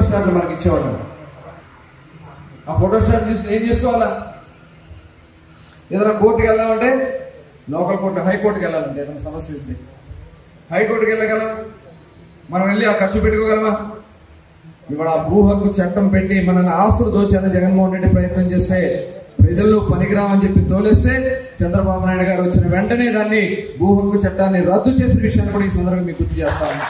స్టాట్లు మనకి ఇచ్చేవాడు ఆ ఫోటో స్టాట్ తీసుకుని ఏం చేసుకోవాలా ఏదైనా కోర్టుకి వెళ్దామంటే లోకల్ కోర్టు హైకోర్టుకి వెళ్ళాలంటే ఏదైనా సమస్య ఉంది హైకోర్టుకి వెళ్ళగలమా మనం వెళ్ళి ఆ ఖర్చు పెట్టుకోగలమా ఇవాళ ఆ భూ హక్కు చట్టం పెట్టి మన ఆస్తులు దోచాలని జగన్మోహన్ రెడ్డి ప్రయత్నం చేస్తే ప్రజల్లో పనికిరామని చెప్పి తోలేస్తే చంద్రబాబు నాయుడు గారు వచ్చిన వెంటనే దాన్ని భూ హక్కు చట్టాన్ని రద్దు చేసిన విషయాన్ని కూడా ఈ సందర్భంగా మీకు గుర్తు చేస్తాను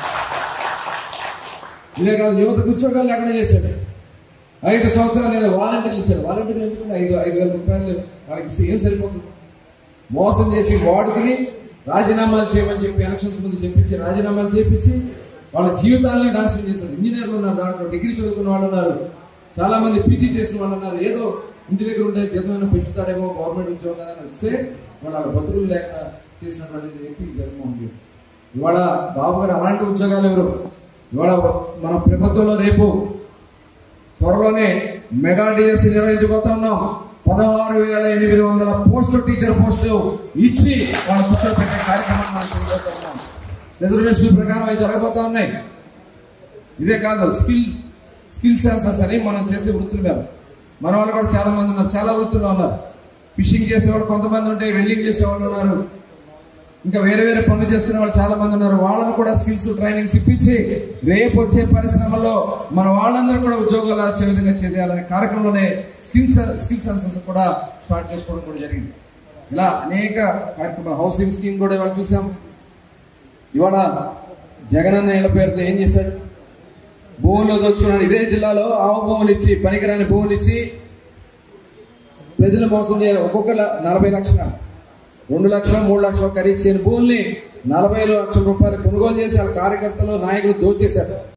ఇదే కాదు యువతకు ఉద్యోగాలు లేకుండా చేశాడు ఐదు సంవత్సరాలు నేను వాలంటీర్లు ఇచ్చాను వాలంటీర్లు ఎందుకు ఐదు ఐదు వేల రూపాయలు వాళ్ళకి ఇస్తే ఏం సరిపోతుంది మోసం చేసి వాడుకుని రాజీనామాలు చేయమని చెప్పి ఎలక్షన్స్ ముందు చెప్పించి రాజీనామాలు చేపించి వాళ్ళ జీవితాలని నాశనం చేశారు ఇంజనీర్లు ఉన్నారు దాంట్లో డిగ్రీ చదువుకున్న వాళ్ళు ఉన్నారు చాలా మంది పీజీ చేసిన వాళ్ళు ఉన్నారు ఏదో ఇంటి దగ్గర ఉంటే జీతమైనా పెంచుతాడేమో గవర్నమెంట్ ఉద్యోగం అని వస్తే వాళ్ళ బతుకులు లేక చేసినటువంటి వ్యక్తి జగన్మోహన్ రెడ్డి ఇవాళ బాబు గారు అలాంటి ఉద్యోగాలు ఎవరు ఇవాళ మన ప్రభుత్వంలో రేపు త్వరలోనే మెగా డిఎస్సి నిర్వహించబోతా ఉన్నాం పదహారు వేల ఎనిమిది వందల పోస్టులు టీచర్ పోస్టులు ఇచ్చి వాళ్ళు కూర్చోబెట్టే కార్యక్రమం మనం చేయబోతా ఉన్నాం రిజర్వేషన్ ప్రకారం అవి జరగబోతా ఉన్నాయి ఇదే కాదు స్కిల్ స్కిల్ సెన్సెస్ అని మనం చేసే వృత్తుల మీద మన వాళ్ళు కూడా చాలా మంది ఉన్నారు చాలా వృత్తుల్లో ఉన్నారు ఫిషింగ్ చేసేవాళ్ళు కొంతమంది ఉంటే వెల్డింగ్ చేసేవాళ్ళు ఉన్నారు ఇంకా వేరే వేరే పనులు చేసుకునే వాళ్ళు చాలా మంది ఉన్నారు వాళ్ళని కూడా స్కిల్స్ ట్రైనింగ్స్ ఇప్పించి రేపు వచ్చే పరిశ్రమల్లో మన వాళ్ళందరూ కూడా ఉద్యోగాలు వచ్చే విధంగా చేయాలనే కార్యక్రమంలోనే స్కిల్స్ స్కిల్ సెన్సెస్ కూడా స్టార్ట్ చేసుకోవడం కూడా జరిగింది ఇలా అనేక కార్యక్రమాలు హౌసింగ్ స్కీమ్ కూడా ఇవాళ చూసాం ఇవాళ జగనన్న ఇళ్ల పేరుతో ఏం చేశాడు భూముల్లో దోచుకున్నాడు ఇదే జిల్లాలో ఆవు భూములు ఇచ్చి పనికిరాని భూములు ఇచ్చి ప్రజలు మోసం చేయాలి ఒక్కొక్క ల- నలభై లక్షల రెండు లక్షల మూడు లక్షల ఖరీదు చేయని భూముల్ని నలభై లక్షల రూపాయలు కొనుగోలు చేసి వాళ్ళ కార్యకర్తలు నాయకులు దోచేశారు